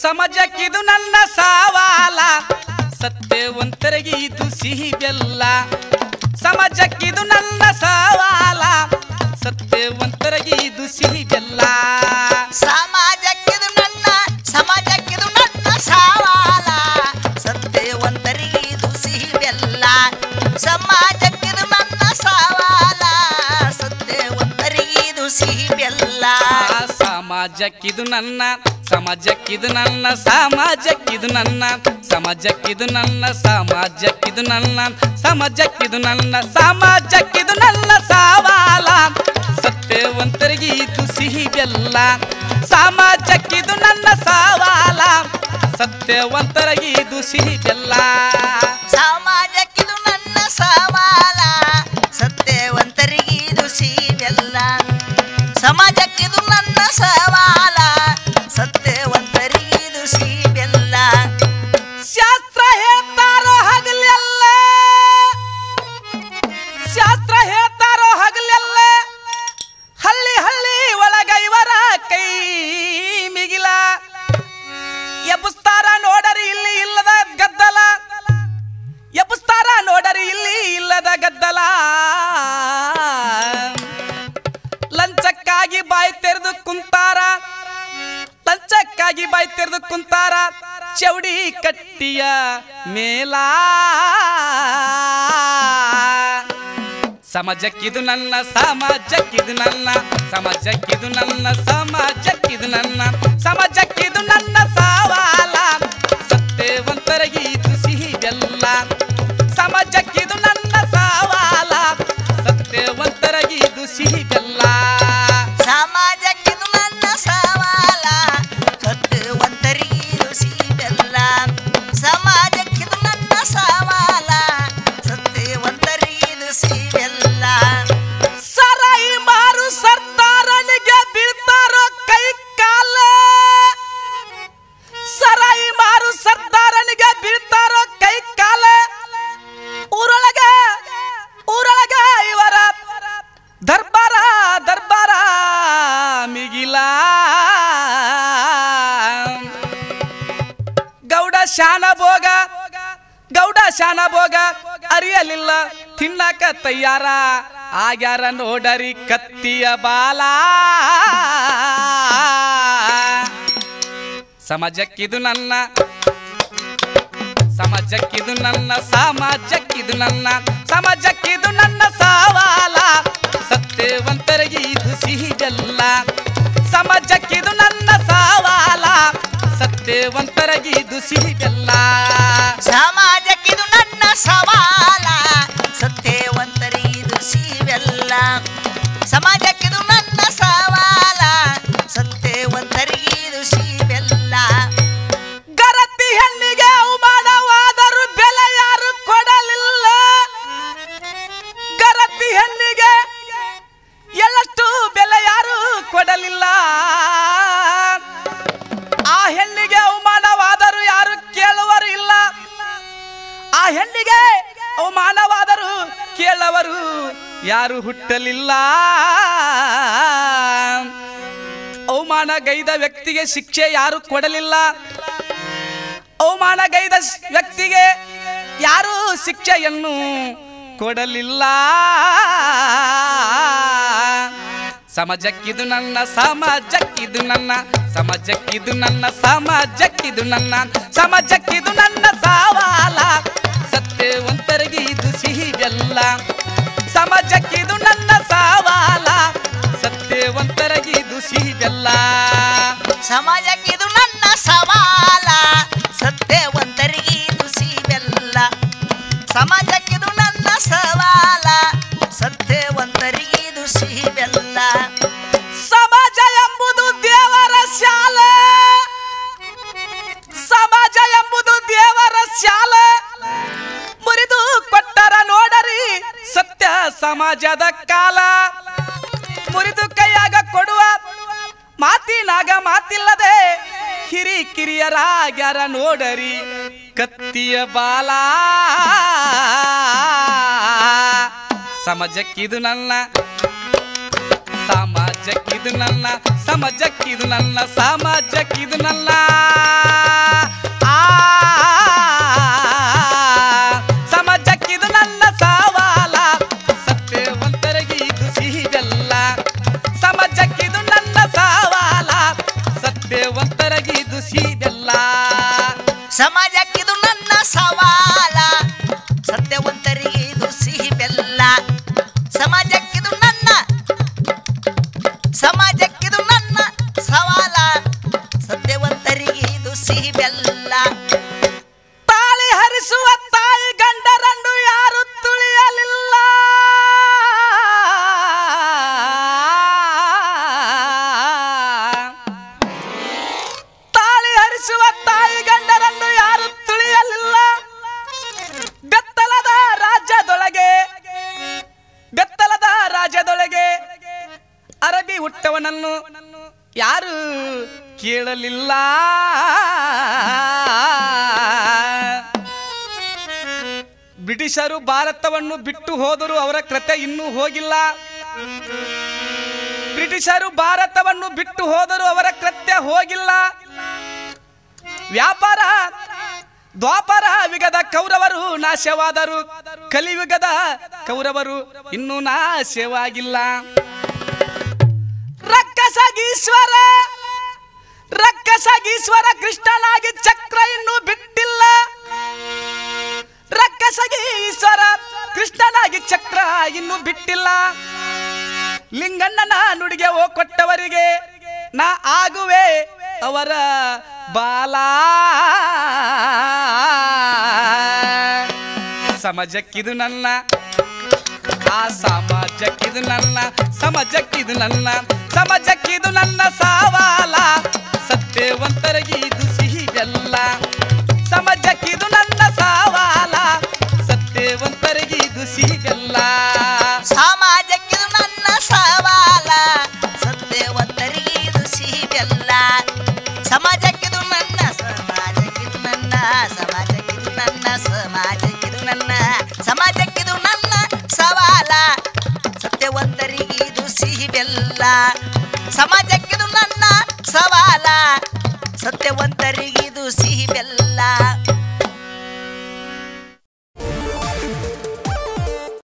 ಸಮಾಜಕ್ಕಿದು ನನ್ನ ಸವಾಲ ಸತ್ಯವಂತರಿಗೆ ಇದು ಸಿಹಿ ಬೆಲ್ಲ ಸಮಾಜಕ್ಕಿದು ನನ್ನ ಸವಾಲ ಸತ್ಯವಂತರಿಗೆ ಇದು ಸಿಹಿ ಬೆಲ್ಲ ಸಮಾಜಕ್ಕಿದು ನನ್ನ ಸಮಾಜಕ್ಕಿದು ನನ್ನ ಸವಾಲ ಸತ್ಯವಂತರಿಗೆ ಇದು ಸಿಹಿ ಬೆಲ್ಲ ಸಮಾಜಕ್ಕಿದು ನನ್ನ ಸವಾಲ ಸತ್ಯವಂತರಿಗೆ ಇದು ಸಿಹಿ ಬೆಲ್ಲ ಆ ಸಮಾಜಕ್ಕಿದು ನನ್ನ ಸಮಾಜಕ್ಕಿದು ನನ್ನ ಸಮಾಜಕ್ಕಿದು ನನ್ನ ಸಮಾಜಕ್ಕಿದು ನನ್ನ ಸಮಾಜಕ್ಕಿದು ನನ್ನ ಸಮಾಜಕ್ಕಿದು ನನ್ನ ಸಮಾಜಕ್ಕಿದು ನನ್ನ ಸವಾಲ ಸತ್ಯವಂತರಿಗೆ ಇದು ಸಿಹಿ ಬೆಲ್ಲ ಸಮಾಜಕ್ಕಿದು ನನ್ನ ಸವಾಲ ಸತ್ಯವಂತರಿಗೆ ಇದು ಸಿಹಿ ಬೆಲ್ಲ ಸಮಾಜಕ್ಕಿದು ನನ್ನ ಸವಾಲ ಸತ್ಯವಂತರಿಗೆ ಇದು ಸಿಹಿ ಬೆಲ್ಲ ಸಮಾಜಕ್ಕಿದು ನನ್ನ ಸವಾಲ ಸತ್ಯವಂತರಿಗೆ ಇದು ಸಿಹಿ ಬೆಲ್ಲ ಶಾಸ್ತ್ರ ಹೇಳ್ತಾರೋ ಹಗಲೆಲ್ಲ ಶಾಸ್ತ್ರ ಹೇಳ್ತಾರೋ ಹಗಲೆಲ್ಲ ಹಳ್ಳಿ ಹಳ್ಳಿ ಒಳಗ ಇವರ ಕೈ ಮಿಗಿಲ ಎಬ್ಬಸ್ತಾರ ನೋಡರಿ ಇಲ್ಲಿ ಇಲ್ಲದ ಗದ್ದಲ ಎಬ್ಬಸ್ತಾರ ನೋಡರಿ ಇಲ್ಲಿ ಇಲ್ಲದ ಗದ್ದಲ ಲಂಚಕ್ಕಾಗಿ ಬಾಯಿ ತೆರೆದು ಕುಂತಾರ ಲಂಚಕ್ಕಾಗಿ ಬಾಯಿ ತೆರೆದು ಕುಂತಾರ ಚೌಡಿ ಕಟ್ಟಿಯ ಮೇಲ ಸಮಾಜಕ್ಕಿದು ನನ್ನ ಸಮಾಜಕ್ಕಿದು ನನ್ನ ಸಮಾಜಕ್ಕಿದು ನನ್ನ ಸಮಾಜಕ್ಕಿದು ನನ್ನ ಸಮಾಜಕ್ಕಿದು ನನ್ನ ಸವಾಲ ಸತ್ಯವಂತರಿಗೆ ಇದು ಸಿಹಿ ಬೆಲ್ಲ ಸಮಾಜಕ್ಕಿದು ನನ್ನ ಸವಾಲ ಸತ್ಯವಂತರಿಗೆ ಇದು ಸಿಹಿ ಬೆಲ್ಲ ಸಮಾಜಕ್ಕಿದು ನನ್ನ ಸವಾಲ ಸತ್ಯವಂತರಿಗೆ ಇದು ಸಿಹಿ ಬೆಲ್ಲ ಸಮಾಜಕ್ಕಿದು ನನ್ನ ಸವಾಲ ಸತ್ಯವಂತರಿಗೆ ಇದು ಸಿಹಿ ಬೆಲ್ಲ ಸರಾಯಿ ಮಾರು ಸರ್ದಾರನಿಗೆ ಬೀಳ್ತಾರೋ ಕೈ ಕಾಲ ಸರಾಯಿ ಮಾರು ಸರ್ದಾರನಿಗೆ ಬೀಳ್ತಾರೋ ಕೈ ಕಾಲ ಊರೊಳಗ ಊರೊಳಗ ಇವರ ದರ್ಬಾರ ದರ್ಬಾರ ಮಿಗಿಲ ಗೌಡ ಶಾನ ಭೋಗ ಗೌಡ ಶಾನ ಭೋಗ ಅರಿಯಲಿಲ್ಲ ತಿನ್ನಕ ತಯ್ಯಾರ ಆಗ್ಯಾರ ನೋಡರಿ ಕತ್ತಿಯ ಬಾಲ ಸಮಾಜಕ್ಕಿದು ನನ್ನ ಸಮಾಜಕ್ಕಿದು ನನ್ನ ಸಮಾಜಕ್ಕಿದು ನನ್ನ ಸಮಾಜಕ್ಕಿದು ನನ್ನ ಸವಾಲ ಸತ್ಯವಂತರಿಗೆ ಇದು ಸಿಹಿ ಬೆಲ್ಲ ಸಮಾಜಕ್ಕಿದು ನನ್ನ ಸವಾಲ ಸತ್ಯವಂತರಿಗೆ ಇದು ಸಿಹಿ ಬೆಲ್ಲ ಸಮಾಜಕ್ಕಿದು ನನ್ನ ಸವಾಲ ಸತ್ಯವಂತರಿಗೆ ಇದು ಸಿಹಿ ಬೆಲ್ಲ ಸಮಾಜಕ್ಕಿದು ನನ್ನ ಸವಾಲ ಸತ್ಯವಂತರಿಗೆ ಇದು ಸಿಹಿ ಬೆಲ್ಲ ಗರತಿ ಹೆಣ್ಣಿಗೆ ಅವಮಾನವಾದರೂ ಬೆಲೆ ಯಾರು ಕೊಡಲಿಲ್ಲ ಗರತಿ ಹೆಣ್ಣಿಗೆ ಎಳ್ಳಷ್ಟು ಬೆಲೆ ಯಾರು ಕೊಡಲಿಲ್ಲ ಆ ಹೆಣ್ಣಿಗೆ ಅವಮಾನವಾದರೂ ಯಾರು ಕೇಳುವರು ಇಲ್ಲ ಆ ಹೆಣ್ಣಿಗೆ ಅವಮಾನವಾದರೂ ಕೇಳವರು ಯಾರು ಹುಟ್ಟಲಿಲ್ಲ ಅವಮಾನಗೈದ ವ್ಯಕ್ತಿಗೆ ಶಿಕ್ಷೆ ಯಾರು ಕೊಡಲಿಲ್ಲ ಅವಮಾನಗೈದ ಸ್- ವ್ಯಕ್ತಿಗೆ ಯಾರು ಶಿಕ್ಷೆಯನ್ನು ಕೊಡಲಿಲ್ಲ ಸಮಾಜಕ್ಕಿದು ನನ್ನ ಸಮಾಜಕ್ಕಿದು ನನ್ನ ಸಮಾಜಕ್ಕಿದು ನನ್ನ ಸಮಾಜಕ್ಕಿದು ನನ್ನ ಸಮಾಜಕ್ಕಿದು ನನ್ನ ಸವಾಲ ಸತ್ಯವಂತರಿಗೆ ಇದು ಸಿಹಿ ಬೆಲ್ಲ ಸಮಾಜಕ್ಕಿದು ನನ್ನ ಸವಾಲ ಸತ್ಯವಂತರಿಗೆ ಇದು ಸಿಹಿ ಬೆಲ್ಲ ಸಮಾಜಕ್ಕಿದು ನನ್ನ ಸವಾಲ ಸತ್ಯವಂತರಿಗೆ ಇದು ಸಿಹಿ ಬೆಲ್ಲ ಸಮಾಜಕ್ಕಿದು ನನ್ನ ಸವಾಲ ಸತ್ಯವಂತರಿಗೆ ಇದು ಸಿಹಿ ಬೆಲ್ಲ ಸಮಾಜ ಎಂಬುದು ದೇವರ ಶಾಲೆ ಸಮಾಜ ಎಂಬುದು ದೇವರ ಶಾಲೆ ಮುರಿದು ಕೊಟ್ಟರ ನೋಡರಿ ಸತ್ಯ ಸಮಾಜದ ಕಾಲ ಮುರಿದು ಕೈಯಾಗ ಕೊಡುವ ಮಾತಿನಾಗ ಮಾತಿಲ್ಲದೆ ಹಿರಿ ಕಿರಿಯರಾಗ್ಯಾರ ನೋಡರಿ ಕತ್ತಿಯ ಬಾಲ ಸಮಾಜಕ್ಕಿದು ನನ್ನ ಸಮಾಜ ಸಮಾಜಕ್ಕಿದು ನನ್ನ ಸಮಾಜಕ್ಕಿದು ನನ್ನ ಸಮಾಜಕ್ಕಿದು ನನ್ನ ಆ ಸಮಾಜಕ್ಕಿದು ನನ್ನ ಸವಾಲ ಸತ್ಯವಂತರಿಗೆ ಇದು ಸಿಹಿ ಬೆಲ್ಲ ಸಮಾಜಕ್ಕಿದು ನನ್ನ ಸವಾಲ ಸತ್ಯವಂತರಿಗೆ ಇದು ಸಿಹಿ ಬೆಲ್ಲ ಸಮಾಜಕ್ಕಿದು ನನ್ನ ಸವಾಲ ಸತ್ಯವಂತರಿಗೆ ಇದು ಸಿಹಿ ಬೆಲ್ಲ ಸಮಾಜಕ್ಕಿದು ನನ್ನ ಸಮಾಜಕ್ಕಿದು ನನ್ನ ಸವಾಲ ಸತ್ಯವಂತರಿಗೆ ಇದು ಸಿಹಿ ಬೆಲ್ಲ ತಾಳಿ ಹರಿಸುವ ತಾಯಿ ಗಂಡರನ್ನು ಯಾರು ತುಳಿಯಲಿಲ್ಲ ತಾಳಿ ಹರಿಸುವ ತಾಯಿ ಗಂಡರನ್ನು ಯಾರು ತುಳಿಯಲಿಲ್ಲ ಬೆತ್ತಲದ ರಾಜ್ಯದೊಳಗೆ ಬೆತ್ತಲದ ರಾಜ್ಯದೊಳಗೆ ಅರಬಿ ಹುಟ್ಟವನನ್ನು ಯಾರು ಕೇಳಲಿಲ್ಲ ಬ್ರಿಟಿಷರು ಭಾರತವನ್ನು ಬಿಟ್ಟು ಹೋದರು ಅವರ ಕೃತ್ಯ ಇನ್ನೂ ಹೋಗಿಲ್ಲ ಬ್ರಿಟಿಷರು ಭಾರತವನ್ನು ಬಿಟ್ಟು ಹೋದರು ಅವರ ಕೃತ್ಯ ಹೋಗಿಲ್ಲ ವ್ಯಾಪಾರ ದ್ವಾಪರ ಯುಗದ ಕೌರವರು ನಾಶವಾದರು ಕಲಿಯುಗದ ಕೌರವರು ಇನ್ನೂ ನಾಶವಾಗಿಲ್ಲ ರಕ್ಕಸಗೀಶ್ವರ ರಕ್ಕಸಗೀಶ್ವರ ಕೃಷ್ಣನಾಗಿ ಚಕ್ರ ಇನ್ನೂ ಬಿಟ್ಟಿಲ್ಲ ರಕ್ಕಸಗಿ ಈಶ್ವರ ಕೃಷ್ಣನಾಗಿ ಚಕ್ರ ಇನ್ನೂ ಬಿಟ್ಟಿಲ್ಲ ಲಿಂಗಣ್ಣನ ನುಡಿಗೆ ಓ ಕೊಟ್ಟವರಿಗೆ ನಾ ಆಗುವೆ ಅವರ ಬಾಲ ಸಮಾಜಕ್ಕಿದು ನನ್ನ ಆ ಸಮಾಜಕ್ಕಿದು ನನ್ನ ಸಮಾಜಕ್ಕಿದು ನನ್ನ ಸಮಾಜಕ್ಕಿದು ನನ್ನ ಸವಾಲ ಸತ್ಯವಂತರಿಗೆ ಇದು ಸಿಹಿ ಬೆಲ್ಲ ಸಮಾಜಕ್ಕಿದು ನನ್ನ ಸವಾಲ ಸತ್ಯವಂತರಿಗೆ ಇದು ಸಿಹಿ ಬೆಲ್ಲ ಸಮಾಜಕ್ಕಿದು ನನ್ನ ಸವಾಲ ಸತ್ಯವಂತರಿಗೆ ಇದು ಸಿಹಿ ಬೆಲ್ಲ ಸಮಾಜಕ್ಕಿದು ನನ್ನ ಸಮಾಜಕ್ಕಿದು ನನ್ನ ಸಮಾಜಕ್ಕಿದು ನನ್ನ ಸಮಾಜಕ್ಕಿದು ನನ್ನ ಸಮಾಜಕ್ಕಿದು ನನ್ನ ಸವಾಲ ಸತ್ಯವಂತರಿಗೆ ಇದು ಸಿಹಿ ಬೆಲ್ಲ ಸಮಾಜಕ್ಕಿದು ನನ್ನ ಸವಾಲ ಸತ್ಯವಂತರಿಗೆ ಇದು ಸಿಹಿ ಬೆಲ್ಲ